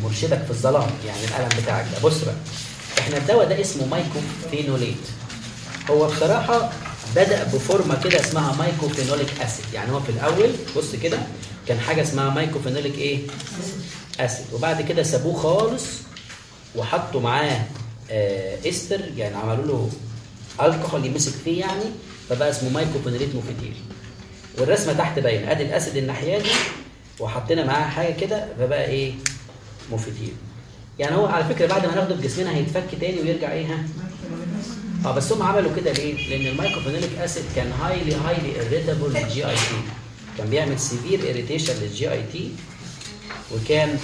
مرشدك في الظلام يعني القلم بتاعك ده بص بقى احنا الدواء ده اسمه مايكوفينوليت هو بصراحة بدأ بفورمة كده اسمها مايكوفينوليك اسيد يعني هو في الأول بص كده كان حاجة اسمها مايكوفينوليك ايه؟ اسيد وبعد كده سابوه خالص وحطوا معاه آه استر يعني عملوا له الكحول يمسك فيه يعني فبقى اسمه مايكوفينوليت موفيتيل والرسمة تحت باينة ادي الاسيد الناحية دي وحطينا معاه حاجة كده فبقى ايه؟ موفيتيل يعني هو على فكرة بعد ما ناخده في جسمنا هيتفك تاني ويرجع ايه ها؟ اه بس هم عملوا كده ليه؟ لان المايكروفينوليك اسيد كان هايلي هايلي اريتابل للجي اي تي كان بيعمل سيفير اريتيشن للجي اي تي وكان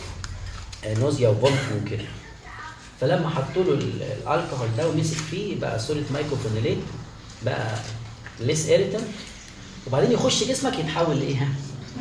نوزيا وفومت وكده فلما حطوا له ال- الالكهول ده ومسك فيه بقى صوره مايكروفينوليت بقى ليس اريتنت وبعدين يخش جسمك يتحول لايه؟ ها؟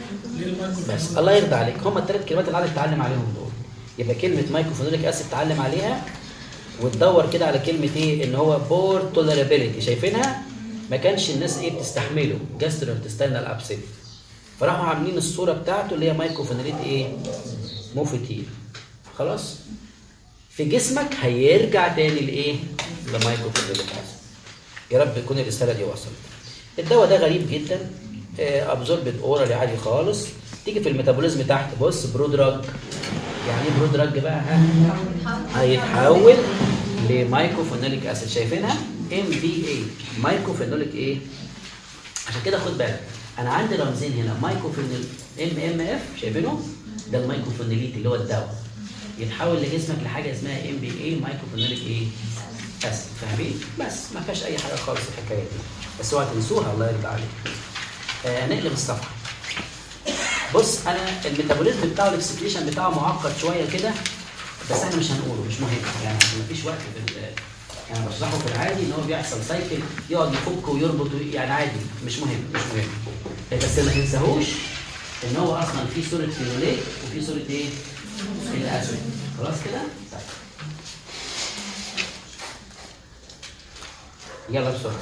بس الله يرضى عليك هم الثلاث كلمات اللي عايز تتعلم عليهم دول يبقى كلمه مايكروفينوليك اسيد تعلم عليها وتدور كده على كلمه ايه ان هو بور توليرابيلتي شايفينها ما كانش الناس ايه بتستحمله جاسترو انتستينال ابسيت فراحوا عاملين الصوره بتاعته اللي هي مايكروفينوليت ايه موفيتيل خلاص في جسمك هيرجع تاني لايه لمايكروفينوليك اسيد يا رب تكون الرساله دي وصلت الدواء ده غريب جدا ابزوربد اورالي عادي خالص تيجي في الميتابوليزم تحت بص برو دراج يعني ايه برو دراج بقى ها هيتحول لمايكروفينوليك اسيد شايفينها ام بي اي مايكروفينوليك ايه عشان كده خد بالك انا عندي رمزين هنا مايكروفينول ام ام اف شايفينه ده المايكروفينوليت اللي هو الدواء يتحول لجسمك لحاجه اسمها ام بي اي مايكروفينوليك ايه اسيد فاهمين بس ما فيهاش اي حاجه خالص الحكايه دي بس اوعى تنسوها الله يرضى عليك آه نقلب الصفحه بص انا الميتابوليزم بتاعه الاكسكريشن بتاعه معقد شويه كده بس احنا مش هنقوله مش مهم يعني عشان مفيش وقت في ال- يعني بشرحه في العادي ان هو بيحصل سايكل يقعد يفك ويربط وي- يعني عادي مش مهم مش مهم بس ما تنساهوش ان هو اصلا في صوره فينوليت وفي صوره ايه؟ الاسيد خلاص كده؟ طيب يلا بسرعه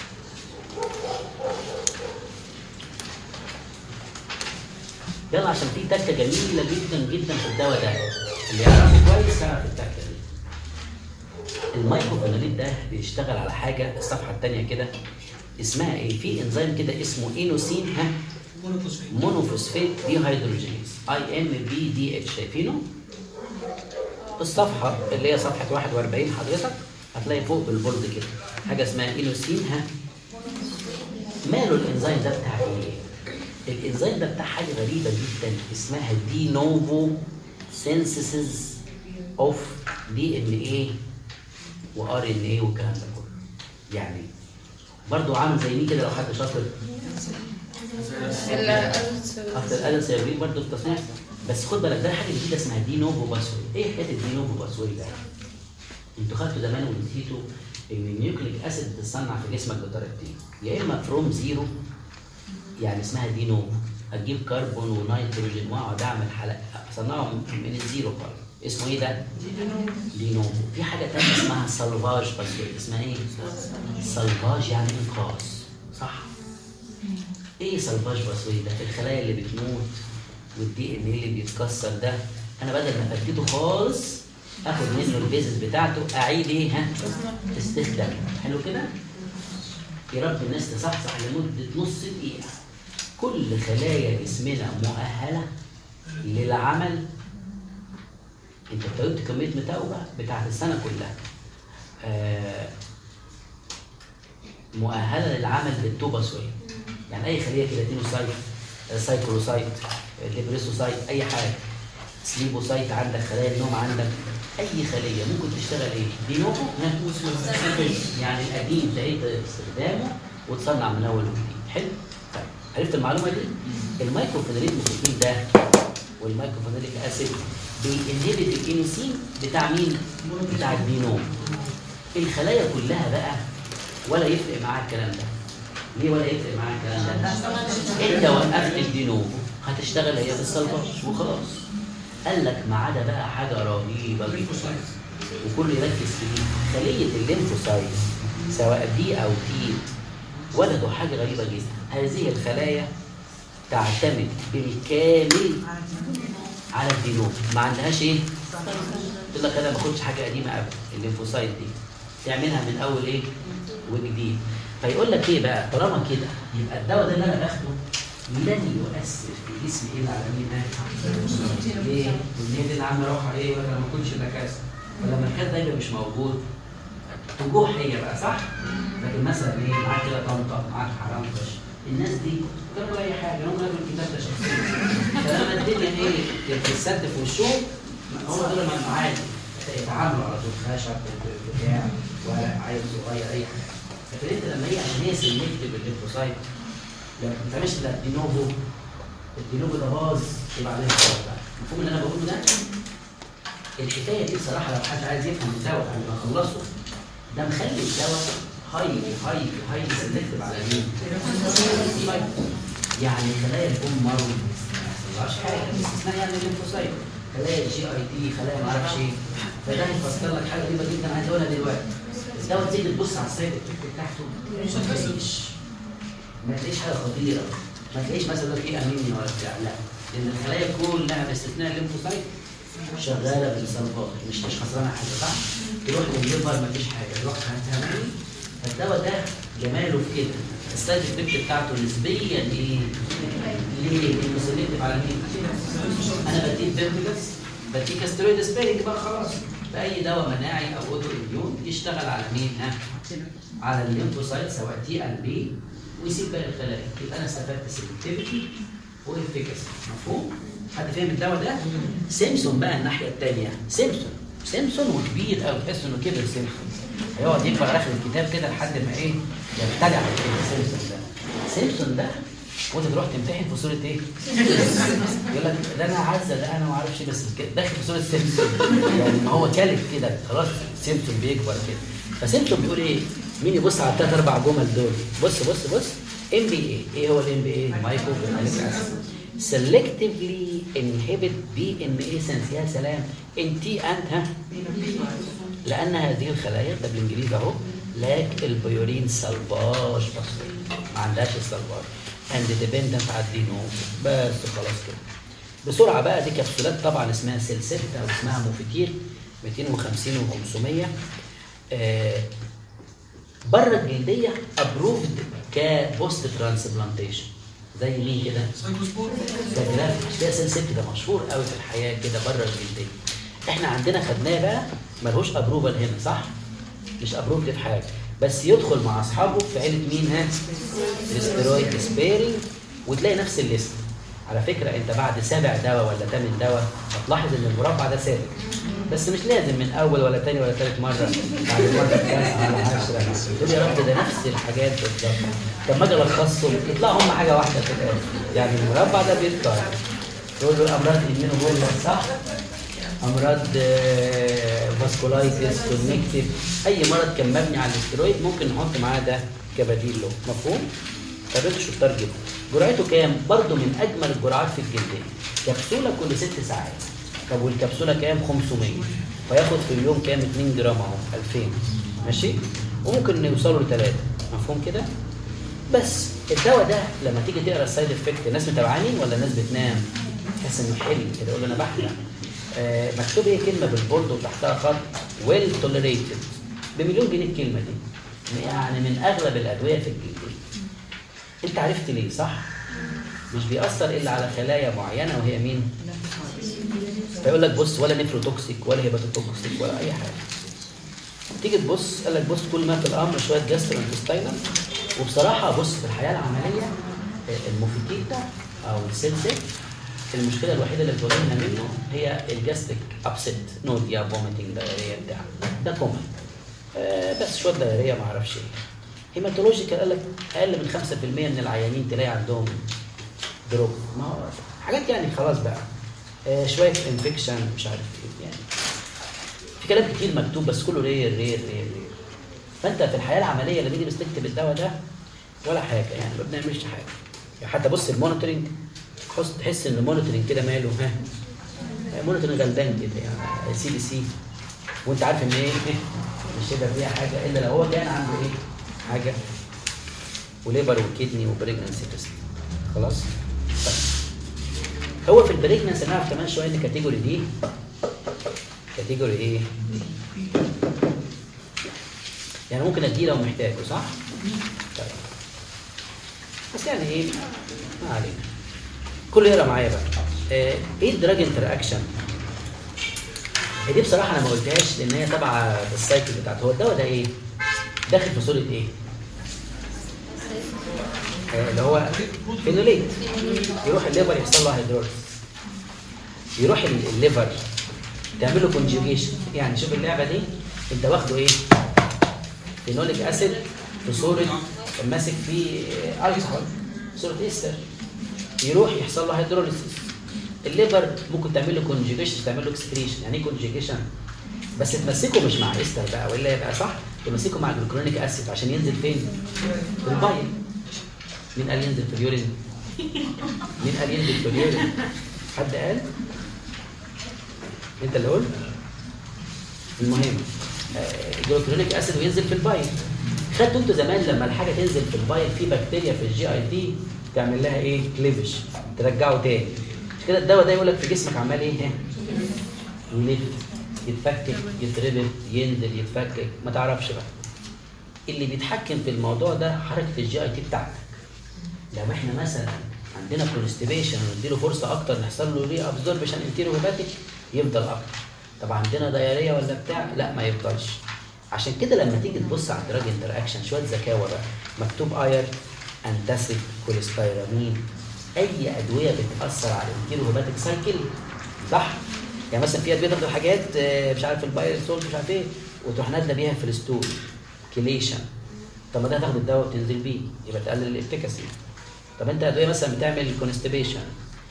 يلا عشان في تكه جميله جدا جدا في الدواء ده اللي يعرفه كويس يعرف التكه دي المايكروفينوليت ده بيشتغل على حاجه الصفحه الثانيه كده اسمها ايه في انزيم كده اسمه اينوسين ها مونوفوسفيت دي هيدروجينيز اي ام بي دي اتش شايفينه الصفحه اللي هي صفحه 41 حضرتك هتلاقي فوق بالبورد كده حاجه اسمها اينوسين ها ماله الانزيم ده بتاع ايه الانزيم ده بتاع حاجه غريبه جدا اسمها دي نوفو سينثيسيس اوف دي ان ايه وار ان ايه والكلام ده كله يعني برضو عامل زي مين كده لو حد شاطر اصل الادل سيرفين برضه في التصنيع بس خد بالك ده حاجه جديده اسمها دي نوفو باسوري ايه حكايه الدي نوفو باسوري ده انتوا خدتوا زمان ونسيتوا ان النيوكليك اسيد بتتصنع في جسمك بطريقتين يا اما فروم زيرو يعني اسمها دي نوفو اجيب كربون ونيتروجين واقعد اعمل حلقه اصنعهم من الزيرو خالص اسمه ايه ده؟ دي نوفو في حاجه ثانيه اسمها سلفاج باسوري اسمها ايه؟ سلفاج يعني انقاذ صح ايه سلفاج باسوري ده؟ الخلايا اللي بتموت والدي ان ايه اللي بيتكسر ده انا بدل ما افكته خالص اخد منه البيزس بتاعته اعيد ايه ها؟ استخدامه حلو كده؟ يا رب الناس تصحصح لمده نص دقيقه كل خلايا جسمنا مؤهله للعمل انت ابتديت كميه متوبه بتاعت السنه كلها آه مؤهله للعمل بالتوباسويد يعني اي خليه كيراتينوسايت آه، سايكلوسايت آه، ديبريسوسايت اي حاجه سليبوسايت عندك خلايا النوم عندك اي خليه ممكن تشتغل ايه؟ دي نوعه يعني القديم تعيد استخدامه وتصنع من اول وجديد حلو؟ طيب عرفت المعلومه دي؟ المايكروفينوليت موسيقين ده والمايكروفينوليك اسيد بينهبت الانسين بتاع مين؟ بتاع الدينوم الخلايا كلها بقى ولا يفرق معاها الكلام ده ليه ولا يفرق معاها الكلام ده؟ انت وقفت الدينوم هتشتغل هي بالسلفاج وخلاص قال لك ما عدا بقى حاجه رهيبه جدا وكله يركز في دي خليه الليمفوسايت سواء بي او تي ولدوا حاجه غريبه جدا هذه الخلايا تعتمد بالكامل على الدينوب ما عندهاش ايه؟ تقول لك انا ما باخدش حاجه قديمه ابدا الليمفوسايت دي تعملها من اول ايه؟ وجديد فيقول لك ايه بقى طالما كده يبقى الدواء ده اللي انا باخده لن يؤثر في جسمي الا على مين ده؟ ليه؟ واللي دي اللي عم اروح ايه ولا ما اكلش نكاسه ولما الكاس ده يبقى مش موجود تجوع هي بقى صح؟ لكن مثلا ايه معاك كده طنطا معاك حرنكش الناس دي كانوا اي حاجه هم قالوا الكتاب ده شخصيا فلما الدنيا ايه تتسد في وشهم هم دول ما عادي يتعاملوا على طول خشب بتاع ورق عيل صغير اي حاجه لكن انت لما هي عشان هي سلكتيف الليمفوسايت لما ما بتعملش لا دينوفو الدينوفو ده باظ يبقى عليه خطر بقى المفهوم اللي انا بقوله ده الحكايه دي بصراحه لو حد عايز يفهم الدواء قبل ما اخلصه ده مخلي الدواء هاي هاي هاي سلكتيف على مين؟ يعني خلايا الام مرض ما يحصلهاش حاجه باستثناء يعني الليمفوسايت خلايا الجي اي تي خلايا ما اعرفش ايه فده هيفسر لك حاجه غريبه جدا عايز اقولها دلوقتي الدواء تيجي تبص على السايد افكت بتاعته ما تلاقيش ما تلاقيش حاجه خطيره ما تلاقيش مثلا يقول لك ايه انيميا ولا بتاع لا لان الخلايا كلها باستثناء الليمفوسايت شغاله بالصلبات مش مش خسرانه حاجه صح؟ تروح للليفر مفيش حاجه تروح هتعمل الدواء ده جماله في كده السايد افكت بتاعته نسبيا ايه؟ ليه؟ لانه سلكتيف على مين؟ انا بديك فيرتيكس بديك استرويد سبيرنج بقى خلاص فاي دواء مناعي او اوتو اميون يشتغل على مين؟ ها؟ على الليمفوسايت سواء تي ان بي ويسيب باقي الخلايا يبقى انا استفدت سلكتيفيتي وافيكاسي مفهوم؟ حد فاهم الدواء ده؟ سيمسون بقى الناحيه الثانيه سيمسون سيمسون وكبير قوي تحس انه كبر سيمسون هيقعد يكبر اخر الكتاب كده لحد ما ايه يبتدع كده سيمسون ده سيمسون ده وانت تروح تمتحن في صوره ايه؟ يقول لك ده انا عزه ده انا ما اعرفش بس كده داخل في صوره سيمسون يعني ما هو كالف كده خلاص سيمسون بيكبر كده فسيمسون بيقول ايه؟ مين يبص على الثلاث اربع جمل دول بص بص بص ام بي اي ايه هو الام بي اي؟ مايكرو selectively inhibit BMA sense يا سلام انت انت ها لان هذه الخلايا ده بالانجليزي اهو لاك البيورين سلباج بسيط ما عندهاش السلباج اند ديبندنت على الدينو بس خلاص كده بسرعه بقى دي كبسولات طبعا اسمها سلسله او اسمها موفيتير 250 و500 آه بره الجلديه ابروفد كبوست ترانسبلانتيشن زي مين كده؟ سجراف ده سلسله ده مشهور قوي في الحياه كده بره الجلديه احنا عندنا خدناه بقى ملهوش ابروفال هنا صح؟ مش ابروفد في حاجه بس يدخل مع اصحابه في عيله مين ها؟ الاسترويد سبيرنج وتلاقي نفس الليست على فكره انت بعد سابع دواء ولا ثامن دواء هتلاحظ ان المربع ده ثابت بس مش لازم من اول ولا ثاني ولا ثالث مره بعد المره الثالثه على 10 تقول يا رب ده نفس الحاجات بالظبط طب ما اجي الخصهم يطلعوا هم حاجه واحده في الاخر يعني المربع ده بيتكرر تقول له امراض ايمينو صح امراض فاسكولايتس كونكتيف اي مرض كان مبني على الاسترويد ممكن نحط معاه ده كبديل له مفهوم؟ طب انتوا شطار جدا جرعته كام؟ برضه من اجمل الجرعات في الجلديه كبسوله كل ست ساعات طب والكبسوله كام؟ 500 فياخد في اليوم كام؟ 2 جرام اهو 2000 ماشي؟ وممكن نوصلوا لثلاثه مفهوم كده؟ بس الدواء ده لما تيجي تقرا السايد افكت الناس متابعاني ولا الناس بتنام؟ تحس انه حلو كده يقول انا بحلم آه مكتوب هي كلمه بالبورد وتحتها خط ويل توليريتد بمليون جنيه الكلمه دي يعني من اغلب الادويه في الجلديه انت عرفت ليه صح؟ مش بيأثر الا على خلايا معينه وهي مين؟ فيقول لك بص ولا نيفروتوكسيك ولا هيباتوتوكسيك ولا اي حاجه تيجي تبص قال لك بص كل ما في الامر شويه جاسترو انتستاينال وبصراحه بص في الحياه العمليه الموفيتيتا او السلسل المشكله الوحيده اللي بتواجهنا منه هي الجاستريك ابسيت نوديا فوميتنج دايريا بتاع ده كومن آه بس شويه دايريا ما اعرفش ايه هيماتولوجيكال قال لك اقل من 5% من العيانين تلاقي عندهم دروب ما هو حاجات يعني خلاص بقى آه شويه انفكشن مش عارف ايه يعني في كلام كتير مكتوب بس كله رير رير رير رير فانت في الحياه العمليه لما تيجي بتكتب الدواء ده ولا حاجه يعني ما بنعملش حاجه يعني حتى بص المونيتورنج تحس ان المونيتورنج كده ماله ها مونيتورنج غلبان كده يعني سي بي سي وانت عارف ان ايه مش هيبقى فيها حاجه الا لو هو كان عنده ايه حاجه وليبر وكدني وبريجنسي تيست خلاص طيب هو في البريجنس نعرف كمان شويه ان كاتيجوري دي كاتيجوري ايه؟ يعني ممكن اديه لو محتاجه صح؟ طيب بس يعني ايه ما علينا كله يقرا معايا بقى آه، ايه الدراج انتر اكشن هي دي بصراحه انا ما قلتهاش لان هي تبع السايكل بتاعته هو الدواء ده ايه داخل في صوره ايه آه، اللي هو فينوليت يروح الليفر يحصل له هيدروليس يروح ال- الليفر تعمل له كونجيوجيشن يعني شوف اللعبه دي انت واخده ايه فينوليك اسيد في صوره ماسك فيه آه، الكحول صوره استر يروح يحصل له هيدروليسيس الليفر ممكن تعمل له كونجيجيشن تعمل له اكسكريشن يعني ايه كونجيجيشن بس تمسكه مش مع استر بقى والا يبقى صح تمسكه مع الجلوكرونيك اسيد عشان ينزل فين في البايل مين قال ينزل في اليورين مين قال ينزل في اليورين حد قال انت اللي قلت المهم آه، الجلوكرونيك اسيد وينزل في البايل خدتوا انتوا زمان لما الحاجه تنزل في البايل في بكتيريا في الجي اي تي تعمل لها ايه كليفش ترجعه تاني مش كده الدواء ده يقول لك في جسمك عمال ايه ها؟ يلف يتفكك يتربط ينزل يتفكك ما تعرفش بقى اللي بيتحكم في الموضوع ده حركه الجي اي تي بتاعتك لو احنا مثلا عندنا كونستيبيشن ونديله فرصه اكتر نحصل له ري ابزوربشن انتيرو هيباتيك يفضل اكتر طب عندنا دايريه ولا بتاع لا ما يفضلش عشان كده لما تيجي تبص على الدراج انتر اكشن شويه ذكاوه بقى مكتوب اير انتاسيد كوليستيرامين اي ادويه بتاثر على الانتيرو هيباتيك سايكل صح يعني مثلا في ادويه تاخد حاجات آه، مش عارف البايل سولت مش عارف ايه وتروح نازله بيها في الستول كليشن طب ما ده تاخد الدواء وتنزل بيه يبقى تقلل الافكاسي طب انت ادويه مثلا بتعمل كونستيبيشن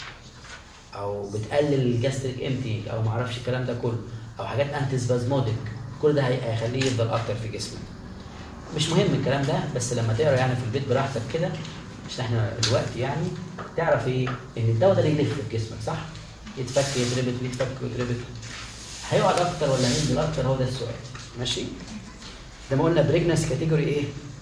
او بتقلل الجاستريك امتي او ما اعرفش الكلام ده كله او حاجات انتي سبازموديك كل ده هي- هيخليه يفضل اكتر في جسمك مش مهم الكلام ده بس لما تقرا يعني في البيت براحتك كده مش احنا دلوقتي يعني تعرف ايه ان الدواء ده يلف في جسمك صح يتفك يتربط يتفك ويتربط هيقعد اكتر ولا هينزل اكتر هو ده السؤال ماشي زي ما قلنا بريجنس كاتيجوري ايه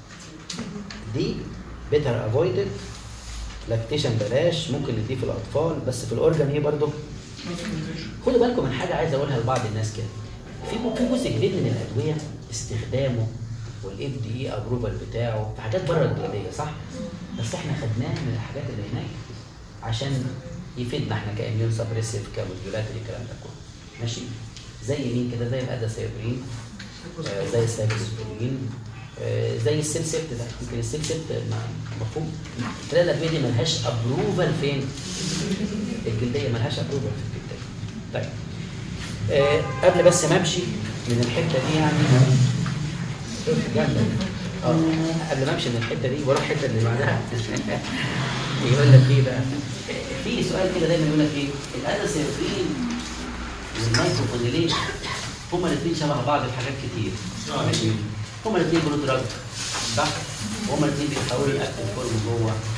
دي بيتر افويدد لاكتيشن بلاش ممكن نديه في الاطفال بس في الاورجن ايه برضه خدوا بالكم من حاجه عايز اقولها لبعض الناس كده في في جزء كبير من الادويه استخدامه والاف دي اي ابروفال بتاعه في حاجات بره الجلديه صح بس احنا خدناه من الحاجات اللي هناك عشان يفيدنا احنا كاميون سبريسيف كموديولاتري الكلام ده كله ماشي زي مين كده زي الاداسيبرين آه، زي السايكلوسبرين آه، زي السيل سيبت ده يمكن السيل سيبت ما- مفهوم تلاقي الادويه دي ملهاش ابروفال فين؟ الجلديه ملهاش ابروفال في الجلديه طيب آه، قبل بس ما امشي من الحته دي يعني جامده اه قبل ما امشي من الحته دي واروح الحته اللي بعدها يقول لك ايه بقى؟ في سؤال كده دايما يقول لك ايه؟ الاداسيبرين والمايكروفونيليش هما الاثنين شبه بعض في حاجات كتير ماشي هما الاثنين برو دراج صح؟ هما الاثنين بيتحولوا لاكتف فورم جوه